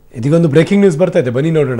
ಇದೀಗೊಂದು breaking news ಬರ್ತಾ ಇದೆ ಬನ್ನಿ ನೋಡೋಣ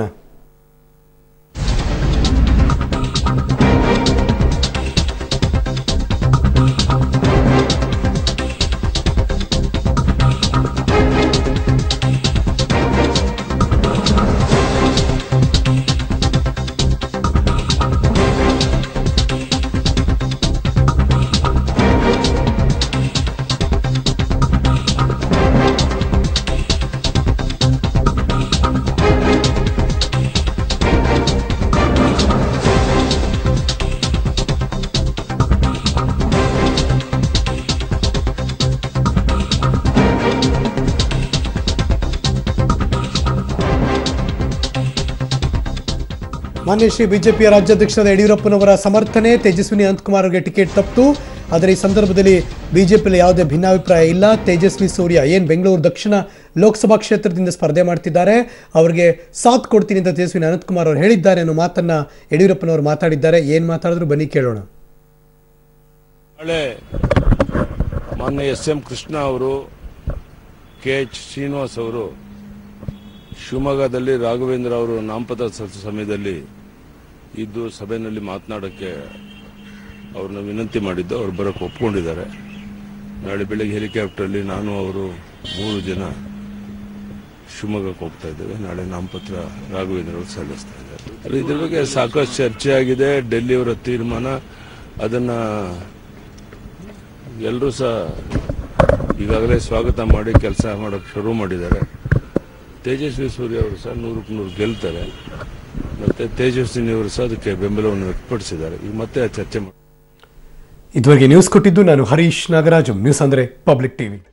ಮಾನ್ಯ ಶ್ರೀ ಬಿಜೆಪಿಯ ರಾಜ್ಯಾಧ್ಯಕ್ಷರಾದ ಯಡಿಯೂರಪ್ಪನವರ ಸಮರ್ಥನೆ ತೇಜಸ್ವಿನಿ ಅನಂತಕುಮಾರ್ ಅವರಿಗೆ ಟಿಕೆಟ್ ತಪ್ಪಿತು ಆದರೆ ಈ ಸಂದರ್ಭದಲ್ಲಿ ಬಿಜೆಪಿಯಲ್ಲಿ ಯಾವುದೇ ಭಿನ್ನಾಭಿಪ್ರಾಯ ಇಲ್ಲ ತೇಜಸ್ವಿ ಸೂರ್ಯ ಏನು ಬೆಂಗಳೂರು ದಕ್ಷಿಣ ಲೋಕಸಭಾ ಕ್ಷೇತ್ರದಿಂದ ಸ್ಪರ್ಧೆ ಮಾಡ್ತಿದ್ದಾರೆ ಅವರಿಗೆ ಸಾಥ್ ಕೊಡ್ತೀನಿ ಅಂತ ತೇಜಸ್ವಿನಿ ಅನಂತಕುಮಾರ್ ಅವರು ಹೇಳಿದ್ದಾರೆ ಅನ್ನೋ ಮಾತನ್ನ ಯಡಿಯೂರಪ್ಪನವರು ಮಾತಾಡಿದ್ದಾರೆ ಏನು ಮಾತಾಡಿದ್ರು ಬನ್ನಿ ಕೇಳೋಣ ನಾಳೆ ಮಾನ್ಯ ಎಸ್ ಎಂ ಕೃಷ್ಣ ಅವರು ಕೆ ಎಚ್ ಶ್ರೀನಿವಾಸ್ ಅವರು ಶಿವಮೊಗ್ಗದಲ್ಲಿ ರಾಘವೇಂದ್ರ ಅವರು ನಾಮಪತ್ರ ಸಲ್ಲಿಸೋ ಸಮಯದಲ್ಲಿ ಇದ್ದು ಸಭೆಯಲ್ಲಿ ಮಾತನಾಡೋಕ್ಕೆ ಅವ್ರನ್ನ ವಿನಂತಿ ಮಾಡಿದ್ದು ಅವ್ರು ಬರೋಕ್ಕೆ ಒಪ್ಕೊಂಡಿದ್ದಾರೆ ನಾಳೆ ಬೆಳಗ್ಗೆ ಹೆಲಿಕಾಪ್ಟರ್ಲಿ ನಾನು ಅವರು ಮೂರು ಜನ ಶಿವಮೊಗ್ಗಕ್ಕೆ ಹೋಗ್ತಾ ಇದ್ದೇವೆ ನಾಳೆ ನಾಮಪತ್ರ ರಾಘವೇಂದ್ರ ಅವರು ಸಲ್ಲಿಸ್ತಾ ಇದ್ದಾರೆ ಅಲ್ಲಿ ಇದ್ರ ಬಗ್ಗೆ ಸಾಕಷ್ಟು ಚರ್ಚೆ ಆಗಿದೆ ಡೆಲ್ಲಿಯವರ ತೀರ್ಮಾನ ಅದನ್ನ ಎಲ್ಲರೂ ಸಹ ಈಗಾಗಲೇ ಸ್ವಾಗತ ಮಾಡಿ ಕೆಲಸ ಮಾಡೋಕ್ಕೆ ಶುರು ಮಾಡಿದ್ದಾರೆ ತೇಜಸ್ವಿ ಸೂರ್ಯ ಅವರು ಸಹ ನೂರಕ್ಕೆ ನೂರು ಗೆಲ್ತಾರೆ ಮತ್ತೆ ತೇಜಸ್ವಿನಿ ಅವರು ಸಹ ಅದಕ್ಕೆ ಬೆಂಬಲವನ್ನು ವ್ಯಕ್ತಪಡಿಸಿದ್ದಾರೆ ಈಗ ಮತ್ತೆ ಚರ್ಚೆ ಮಾಡಿ ಇದುವರೆಗೆ ನ್ಯೂಸ್ ಕೊಟ್ಟಿದ್ದು ನಾನು ಹರೀಶ್ ನಾಗರಾಜು ನ್ಯೂಸ್ ಅಂದ್ರೆ ಪಬ್ಲಿಕ್ ಟಿವಿ